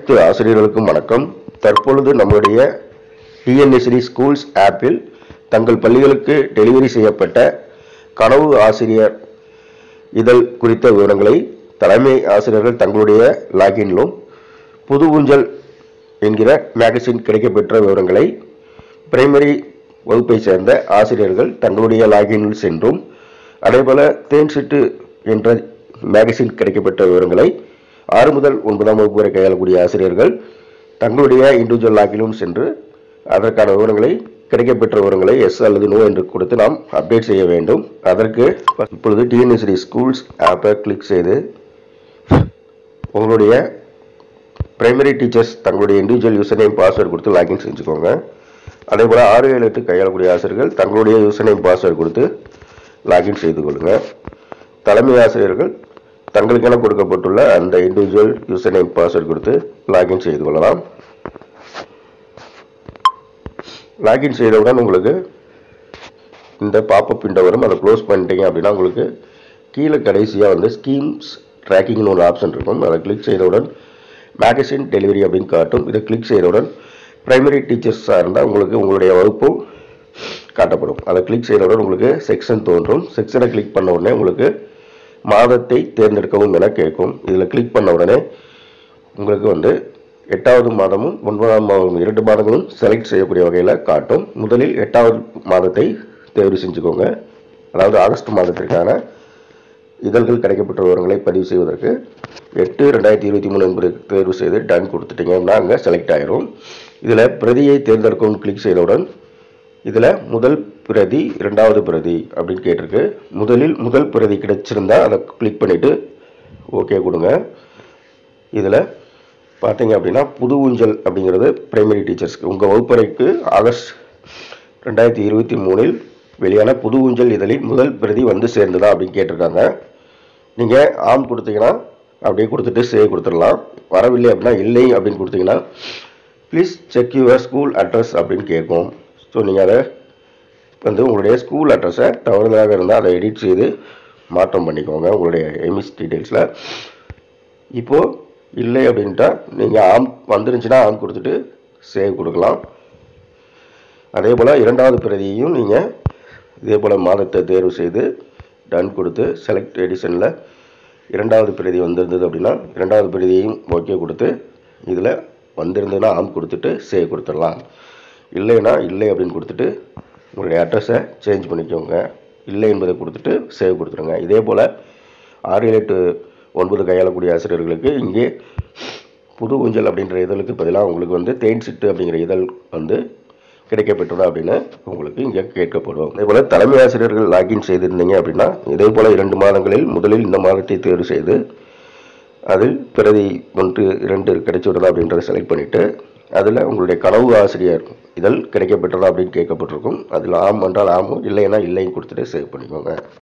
அனைத்து ஆசிரியர்களுக்கும் வணக்கம் தற்பொழுது நம்முடைய டிஎன்எஸ்டி ஸ்கூல்ஸ் ஆப்பில் தங்கள் பள்ளிகளுக்கு டெலிவரி செய்யப்பட்ட கனவு ஆசிரியர் இதழ் குறித்த விவரங்களை தலைமை ஆசிரியர்கள் தங்களுடைய லாகினிலும் புது ஊஞ்சல் என்கிற மேகசின் கிடைக்கப்பெற்ற விவரங்களை பிரைமரி வகுப்பை சேர்ந்த ஆசிரியர்கள் தங்களுடைய லாகினில் சென்றும் அதேபோல தேன்சிட்டு என்ற மேகசின் கிடைக்கப்பெற்ற விவரங்களை ஆறு முதல் ஒன்பதாம் வகுப்பு வரை கையாளக்கூடிய ஆசிரியர்கள் தங்களுடைய இண்டிவிஜுவல் லாகிலும் சென்று அதற்கான விவரங்களை கிடைக்கப்பெற்ற விவரங்களை எஸ் அல்லது நோ என்று கொடுத்து நாம் அப்டேட் செய்ய வேண்டும் அதற்கு இப்பொழுது டிஎன்எஸ்டி ஸ்கூல்ஸ் ஆப்பை கிளிக் செய்து உங்களுடைய பிரைமரி டீச்சர்ஸ் தங்களுடைய இண்டிவிஜுவல் யூசர் நேம் பாஸ்வேர்டு கொடுத்து லாகின் செஞ்சுக்கோங்க அதே போல் ஆறு ஏழு எட்டு கையாளக்கூடிய ஆசிரியர்கள் தங்களுடைய யூசர் நேம் பாஸ்வேர்டு கொடுத்து லாகின் செய்து கொள்ளுங்கள் தலைமை ஆசிரியர்கள் தங்களுக்கென கொடுக்கப்பட்டுள்ள அந்த இண்டிவிஜுவல் யூசர் நேம் பாஸ்வேர்டு கொடுத்து லாகின் செய்து கொள்ளலாம் லாகின் செய்தவுடன் உங்களுக்கு இந்த பாப்பப் விண்டோ வரும் அதை க்ளோஸ் பண்ணிட்டீங்க அப்படின்னா உங்களுக்கு கீழே கடைசியாக வந்து ஸ்கீம்ஸ் ட்ராக்கிங்னு ஒரு ஆப்ஷன் இருக்கும் அதை கிளிக் செய்தவுடன் மேகசின் டெலிவரி அப்படின்னு காட்டும் இதை கிளிக் செய்தவுடன் பிரைமரி டீச்சர்ஸாக இருந்தால் உங்களுக்கு உங்களுடைய வகுப்பும் காட்டப்படும் அதை கிளிக் செய்தவுடன் உங்களுக்கு செக்ஷன் தோன்றும் செக்ஷனை கிளிக் பண்ண உடனே உங்களுக்கு மாதத்தை தேர்ந்தெடுக்கவும் என கேட்கும் இதில் கிளிக் பண்ண உடனே உங்களுக்கு வந்து எட்டாவது மாதமும் ஒன்பதாம் மாதமும் இரண்டு மாதங்களும் செலக்ட் செய்யக்கூடிய வகையில் காட்டும் முதலில் எட்டாவது மாதத்தை தேர்வு செஞ்சுக்கோங்க அதாவது ஆகஸ்ட் மாதத்திற்கான இதழ்கள் கிடைக்கப்பட்ட விவரங்களை பதிவு செய்வதற்கு எட்டு ரெண்டாயிரத்தி இருபத்தி மூணு என்பதை தேர்வு செய்து டன் கொடுத்துட்டீங்கன்னா அங்கே செலக்ட் ஆயிரும் இதில் பிரதியை தேர்ந்தெடுக்கவும் கிளிக் செய்தவுடன் இதில் முதல் பிரதி இரண்டாவது பிரதி அப்படின்னு கேட்டிருக்கு முதலில் முதல் பிரதி கிடைச்சிருந்தா அதை கிளிக் பண்ணிவிட்டு ஓகே கொடுங்க இதில் பார்த்தீங்க அப்படின்னா புது ஊஞ்சல் அப்படிங்கிறது பிரைமரி டீச்சர்ஸ்க்கு உங்கள் வகுப்பறைக்கு ஆகஸ்ட் ரெண்டாயிரத்தி இருபத்தி மூணில் வெளியான புது ஊஞ்சல் இதழில் முதல் பிரதி வந்து சேர்ந்ததா அப்படின்னு கேட்டிருக்காங்க நீங்கள் ஆம் கொடுத்தீங்கன்னா அப்படியே கொடுத்துட்டு சேவ் கொடுத்துடலாம் வரவில்லை அப்படின்னா இல்லை அப்படின்னு கொடுத்தீங்கன்னா please check your school address அப்படின்னு கேட்கும் ஸோ நீங்கள் அதை வந்து உங்களுடைய ஸ்கூல் அட்ரஸை தவறுதலாக இருந்தால் அதை எடிட் செய்து மாற்றம் பண்ணிக்கோங்க உங்களுடைய எம்எஸ் டீட்டெயில்ஸில் இப்போது இல்லை அப்படின்ட்டா நீங்கள் ஆம் வந்துருந்துச்சுன்னா ஆம் கொடுத்துட்டு சேவ் கொடுக்கலாம் அதே போல் இரண்டாவது பிரதியையும் நீங்கள் இதே போல் மாதத்தை தேர்வு செய்து டன் கொடுத்து செலக்ட் எடிஷனில் இரண்டாவது பிரதி வந்திருந்தது அப்படின்னா இரண்டாவது பிரதியையும் ஓகே கொடுத்து இதில் வந்திருந்ததுன்னா ஆம் கொடுத்துட்டு சேவ் கொடுத்துடலாம் இல்லைன்னா இல்லை அப்படின்னு கொடுத்துட்டு உங்களுடைய அட்ரஸை சேஞ்ச் பண்ணிக்கோங்க இல்லை என்பதை கொடுத்துட்டு சேவ் கொடுத்துருங்க இதே போல் ஆறு ஏழு எட்டு ஒன்பது கையாளக்கூடிய ஆசிரியர்களுக்கு இங்கே புது ஊஞ்சல் அப்படின்ற இதழுக்கு பதிலாக உங்களுக்கு வந்து தேன் சிட்டு அப்படிங்கிற இதழ் வந்து கிடைக்கப்பெற்றதா அப்படின்னு உங்களுக்கு இங்கே கேட்கப்படும் அதே போல் தலைமை ஆசிரியர்கள் லாகின் செய்திருந்தீங்க அப்படின்னா இதே போல் இரண்டு மாதங்களில் முதலில் இந்த மாதத்தை தேர்வு செய்து அதில் பிரதி ஒன்று இரண்டு கிடைச்சுவிடுதா அப்படின்றத செலக்ட் பண்ணிவிட்டு அதில் உங்களுடைய கனவு ஆசிரியர் இதழ் கிடைக்கப்பெற்றதா அப்படின்னு கேட்கப்பட்டிருக்கும் அதில் ஆம் என்றால் ஆமும் இல்லைன்னா இல்லைன்னு கொடுத்துட்டு சேவ் பண்ணிக்கோங்க